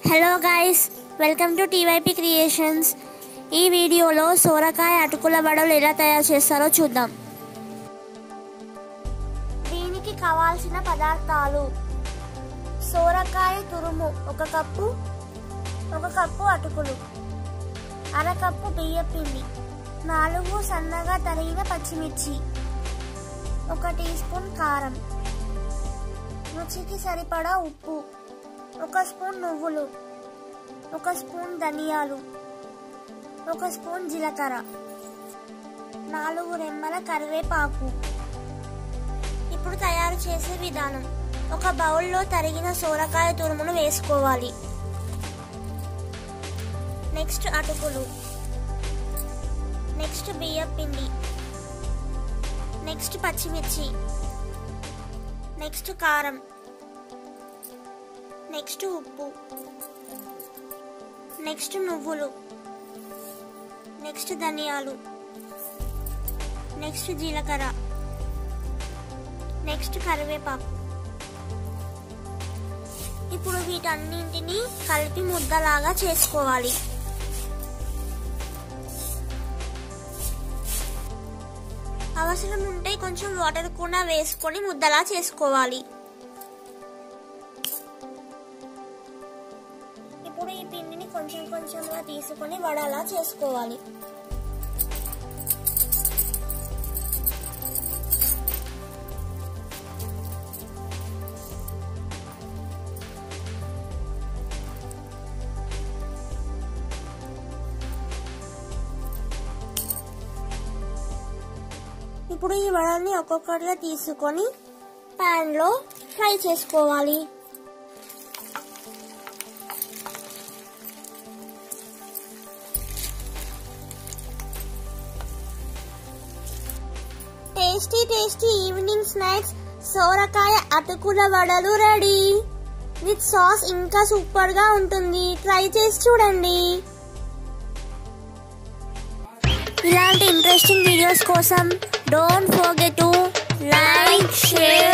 hello guys welcome to TYP creations ఈ వీడియోలో సోరకాయ అటుకుల వడలు ఎలా తయారు చేస్తారో చూద్దాం దీనికి కావాల్సిన పదార్థాలు సోరకాయ తురుము ఒక కప్పు ఒక కప్పు అటుకులు అరకప్పు బియ్యపిండి నాలుగు సన్నగా తరిగిన పచ్చిమిర్చి ఒక టీ స్పూన్ కారం రుచికి సరిపడా ఉప్పు ఒక స్పూన్ నువ్వులు ఒక స్పూన్ ధనియాలు ఒక స్పూన్ జీలకర్ర నాలుగు రెమ్మల కరివేపాకు ఇప్పుడు తయారు చేసే విధానం ఒక బౌల్లో తరిగిన సోరకాయ తురుమును వేసుకోవాలి నెక్స్ట్ అటుకులు నెక్స్ట్ బియ్యం పిండి నెక్స్ట్ పచ్చిమిర్చి నెక్స్ట్ కారం నెక్స్ట్ ఉప్పు నెక్స్ట్ నువ్వులు నెక్స్ట్ ధనియాలు నెక్స్ట్ జీలకర్ర నెక్స్ట్ కరివేపాకు ఇప్పుడు వీటన్నింటినీ కలిపి ముద్దలాగా చేసుకోవాలి అవసరం ఉంటే కొంచెం వాటర్ కూడా వేసుకొని ముద్దలా చేసుకోవాలి ఇప్పుడు ఈ పిండిని కొంచెం కొంచెంగా తీసుకొని వడలా చేసుకోవాలి ఇప్పుడు ఈ వడల్ని ఒక్కొక్కటిగా తీసుకొని పాన్ లో ఫ్రై చేసుకోవాలి టేస్టీ టేస్టీ ఈవినింగ్ స్నాక్స్ సోరకాయ అటుకుల వడలు రెడీ విత్ సాస్ ఇంకా సూపర్ గా ఉంటుంది ట్రై చేసి చూడండి ఇలాంటి ఇంట్రెస్టింగ్ వీడియోస్ కోసం don't forget to like share